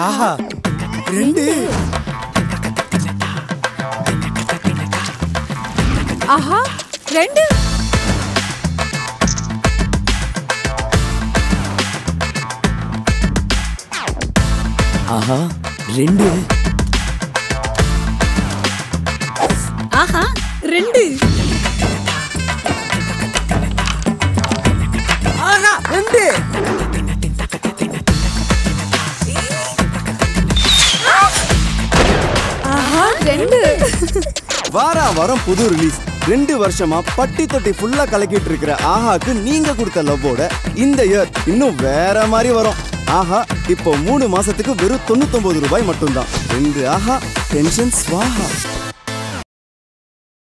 ஆஹா ரெண்டு ஆஹா ரெண்டு ஆஹா ரெண்டு ஆஹா ரெண்டு ஆஹா ரெண்டு ஆஹா ரெண்டு வாரா வாரம் புது ரிலீஸ் ரெண்டு வருஷமா பட்டி தொட்டி ஃபுல்லா கலக்கிட்டு இருக்கிற ஆஹாக்கு நீங்க கொடுத்த லவ்வோட இந்த இயர் இன்னும் வேற மாதிரி வரும் ஆஹா இப்போ மூணு மாசத்துக்கு வெறும் தொண்ணூத்தொன்பது ரூபாய் மட்டும்தான் ரெண்டு ஆஹா டென்ஷன் ஸ்வாஹா